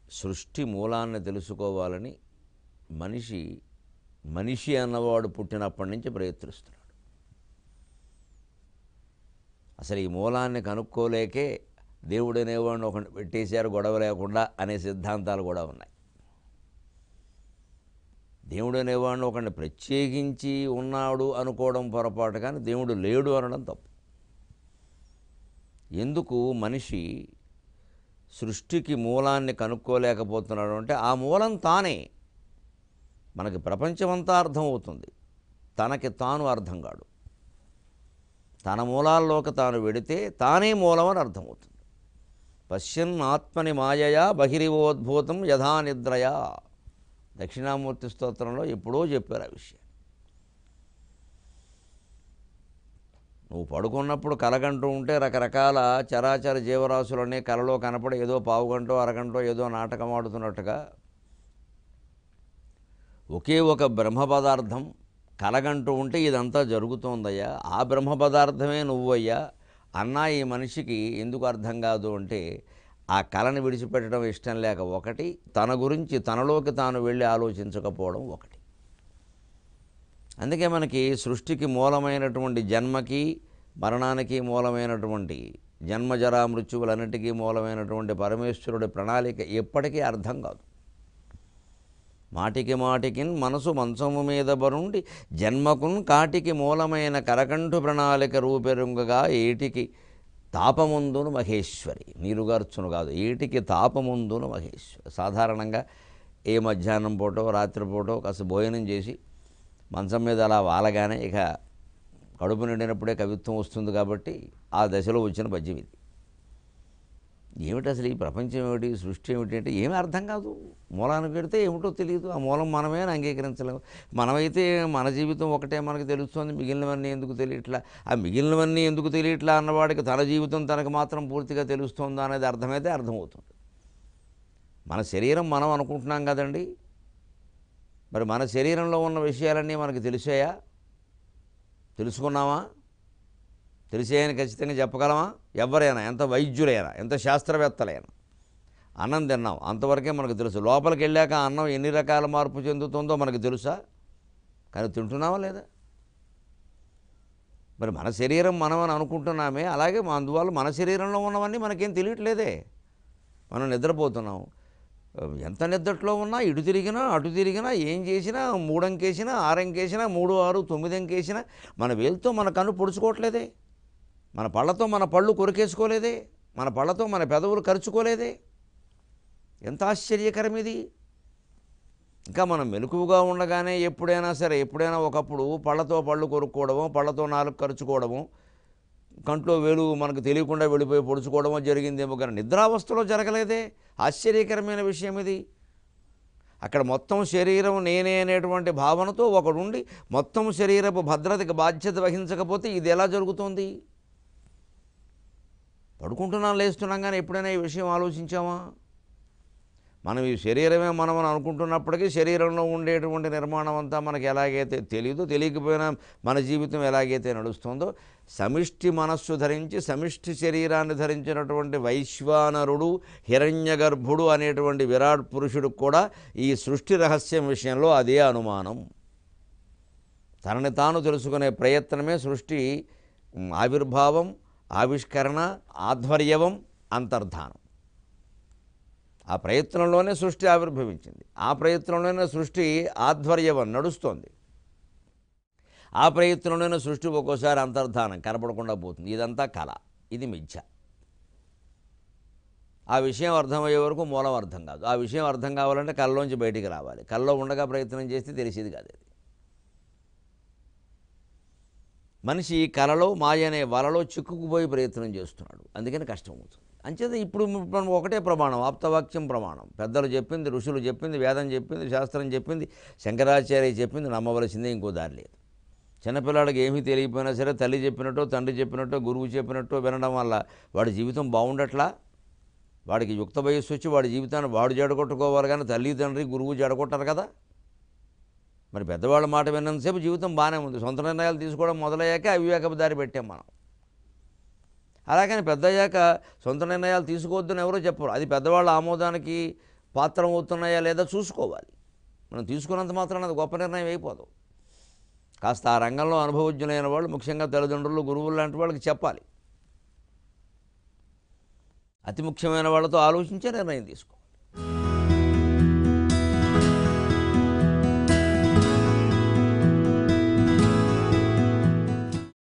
సృష్టి మూలాన్ని తెలుసుకోవాలని మనిషి మనిషి అన్నవాడు పుట్టినప్పటి నుంచి ప్రయత్నిస్తున్నాడు అసలు ఈ మూలాన్ని కనుక్కోలేకే దేవుడు అనేవాడిని ఒక పెట్టేశారు గొడవ లేకుండా అనే సిద్ధాంతాలు కూడా ఉన్నాయి దేవుడు అనేవాడిని ఒకడిని ప్రత్యేకించి ఉన్నాడు అనుకోవడం పొరపాటు కానీ దేవుడు లేడు అనడం తప్పు ఎందుకు మనిషి సృష్టికి మూలాన్ని కనుక్కోలేకపోతున్నాడు అంటే ఆ మూలం తానే మనకి ప్రపంచమంతా అర్థమవుతుంది తనకి తాను అర్థం కాడు తన మూలాల్లోకి తాను వెడితే తానే మూలమని అర్థమవుతుంది పశ్యన్ ఆత్మని మాయయా బహిరివోద్భూతం యథా నిద్రయా దక్షిణామూర్తి స్తోత్రంలో ఎప్పుడో చెప్పారు ఆ విషయం నువ్వు పడుకున్నప్పుడు కలగంటూ ఉంటే రకరకాల చరాచర జీవరాశులన్నీ కలలో కనపడి ఏదో పావుగంటో అరగంటో ఏదో నాటకం ఆడుతున్నట్టుగా ఒకే ఒక బ్రహ్మ పదార్థం కలగంటూ ఉంటే ఇదంతా జరుగుతోందయ్యా ఆ బ్రహ్మ పదార్థమే నువ్వయ్యా అన్నా ఈ మనిషికి ఎందుకు అర్థం కాదు అంటే ఆ కళని విడిచిపెట్టడం ఇష్టం లేక ఒకటి తన గురించి తనలోకి తాను వెళ్ళి ఆలోచించకపోవడం ఒకటి అందుకే మనకి సృష్టికి మూలమైనటువంటి జన్మకి మరణానికి మూలమైనటువంటి జన్మజరా మృత్యువులన్నిటికీ మూలమైనటువంటి పరమేశ్వరుడి ప్రణాళిక ఎప్పటికీ అర్థం కాదు మాటికి మాటికిన్ మనసు మంచము మీద బరుండి జన్మకున్ కాటికి మూలమైన కరకంఠు ప్రణాళిక రూపెరుంగగా ఏటికి తాపముందును మహేశ్వరి నీరుగార్చును కాదు ఏటికి తాపముందును మహేశ్వరి సాధారణంగా ఏ మధ్యాహ్నం పూటో రాత్రి పూటో కాస్త భోజనం చేసి మంచం మీద అలా వాలగానే ఇక కడుపు నిండినప్పుడే కవిత్వం వస్తుంది కాబట్టి ఆ దశలో వచ్చిన పద్యం ఇది ఏమిటి అసలు ఈ ప్రపంచం ఏమిటి సృష్టి ఏమిటి అంటే ఏమీ అర్థం కాదు మూలానికి పెడితే ఏమిటో తెలియదు ఆ మూలం మనమే అని అంగీకరించలేము మనమైతే మన జీవితం ఒకటే మనకు తెలుస్తుంది మిగిలినవన్నీ ఎందుకు తెలియట్లా ఆ మిగిలినవన్నీ ఎందుకు తెలియట్లా అన్నవాడికి తన జీవితం తనకు మాత్రం పూర్తిగా తెలుస్తుందా అనేది అర్థమైతే అర్థమవుతుంది మన శరీరం మనం అనుకుంటున్నాం కదండి మరి మన శరీరంలో ఉన్న విషయాలన్నీ మనకు తెలిసాయా తెలుసుకున్నామా తెలిసేయని ఖచ్చితంగా చెప్పగలమా ఎవరైనా ఎంత వైద్యులైనా ఎంత శాస్త్రవేత్తలైనా అన్నం తిన్నాం అంతవరకే మనకు తెలుసు లోపలికి వెళ్ళాక అన్నం ఎన్ని రకాల మార్పు చెందుతుందో మనకు తెలుసా కానీ తింటున్నావా లేదా మరి మన శరీరం మనం అని అనుకుంటున్నామే అలాగే మా అందువల్ల మన శరీరంలో ఉన్నవన్నీ మనకేం తెలియట్లేదే మనం నిద్రపోతున్నాం ఎంత నిద్రలో ఉన్నా ఇటు తిరిగినా అటు తిరిగినా ఏం చేసినా మూడంకేసినా ఆరంకేసినా మూడు ఆరు తొమ్మిది అంకేసినా మన వేలుతో మన కన్ను పొడుచుకోవట్లేదే మన పళ్ళతో మన పళ్ళు కొరికేసుకోలేదే మన పళ్ళతో మన పెదవులు ఖర్చుకోలేదే ఎంత ఆశ్చర్యకరం ఇది ఇంకా మనం మెలకువగా ఉండగానే ఎప్పుడైనా సరే ఎప్పుడైనా ఒకప్పుడు పళ్ళతో పళ్ళు కొరుక్కోవడము పళ్ళతో నాలుగు ఖర్చుకోవడము కంట్లో వేలు మనకు తెలియకుండా వెళ్ళిపోయి పొడుచుకోవడమో జరిగిందేమో కానీ నిద్రావస్థలో జరగలేదే ఆశ్చర్యకరమైన విషయం ఇది అక్కడ మొత్తం శరీరం నేనే అనేటువంటి భావనతో ఒకడుండి మొత్తం శరీరపు భద్రతకి బాధ్యత వహించకపోతే ఇది ఎలా జరుగుతోంది పడుకుంటున్నాం లేస్తున్నాం కానీ ఎప్పుడైనా ఈ విషయం ఆలోచించామా మనం ఈ శరీరమే మనం అని అనుకుంటున్నప్పటికీ శరీరంలో ఉండేటువంటి నిర్మాణం అంతా మనకి ఎలాగైతే తెలియదో తెలియకపోయినా మన జీవితం ఎలాగైతే నడుస్తుందో సమిష్టి మనస్సు ధరించి సమిష్టి శరీరాన్ని ధరించినటువంటి వైశ్వానరుడు హిరణ్యగర్భుడు అనేటువంటి విరాట్ పురుషుడికి కూడా ఈ సృష్టి రహస్యం విషయంలో అదే అనుమానం తనని తాను తెలుసుకునే ప్రయత్నమే సృష్టి ఉమ్, ఆవిర్భావం ఆవిష్కరణ ఆధ్వర్యవం అంతర్ధానం ఆ ప్రయత్నంలోనే సృష్టి ఆవిర్భవించింది ఆ ప్రయత్నంలోనే సృష్టి ఆధ్వర్యవం నడుస్తోంది ఆ ప్రయత్నంలోనే సృష్టి ఒక్కోసారి అంతర్ధానం కనపడకుండా పోతుంది ఇదంతా కళ ఇది మిథ్య ఆ విషయం అర్థమయ్యే వరకు మూలం అర్థం కాదు ఆ విషయం అర్థం కావాలంటే కళ్ళలోంచి బయటికి రావాలి కళ్ళలో ఉండగా ప్రయత్నం చేస్తే తెలిసేది కాదు అది మనిషి కలలో మాయ అనే వలలో చిక్కుకుపోయి ప్రయత్నం చేస్తున్నాడు అందుకని కష్టం అవుతుంది అంచేత ఇప్పుడు మనం ఒకటే ప్రమాణం ఆప్తవాక్యం ప్రమాణం పెద్దలు చెప్పింది ఋషులు చెప్పింది వేదం చెప్పింది శాస్త్రం చెప్పింది శంకరాచార్య చెప్పింది నమ్మవలసిందే ఇంకో దారి లేదు చిన్నపిల్లాడికి ఏమీ తెలియకపోయినా సరే తల్లి చెప్పినట్టో తండ్రి చెప్పినట్టో గురువు చెప్పినట్టో వినడం వల్ల వాడి జీవితం బాగుండట్లా వాడికి యుక్త వయస్సు వచ్చి వాడి జీవితాన్ని వాడు జడగొట్టుకోవాలి కానీ తల్లి తండ్రి గురువు జడగొట్టారు కదా మరి పెద్దవాళ్ళ మాట విన్నంతసేపు జీవితం బాగానే ఉంది సొంత నిర్ణయాలు తీసుకోవడం మొదలయ్యాక అవివేకపు దారి పెట్టాం మనం అలాగని పెద్దయ్యాక సొంత నిర్ణయాలు తీసుకోవద్దని ఎవరో చెప్పరు అది పెద్దవాళ్ళ ఆమోదానికి పాత్రం అవుతున్నాయా లేదా చూసుకోవాలి మనం తీసుకున్నంత మాత్రాన అది గొప్ప నిర్ణయం అయిపోదు కాస్త ఆ రంగంలో అనుభవజ్ఞులైన వాళ్ళు ముఖ్యంగా తల్లిదండ్రులు గురువులు లాంటి వాళ్ళకి చెప్పాలి అతి ముఖ్యమైన వాళ్ళతో ఆలోచించే నిర్ణయం తీసుకో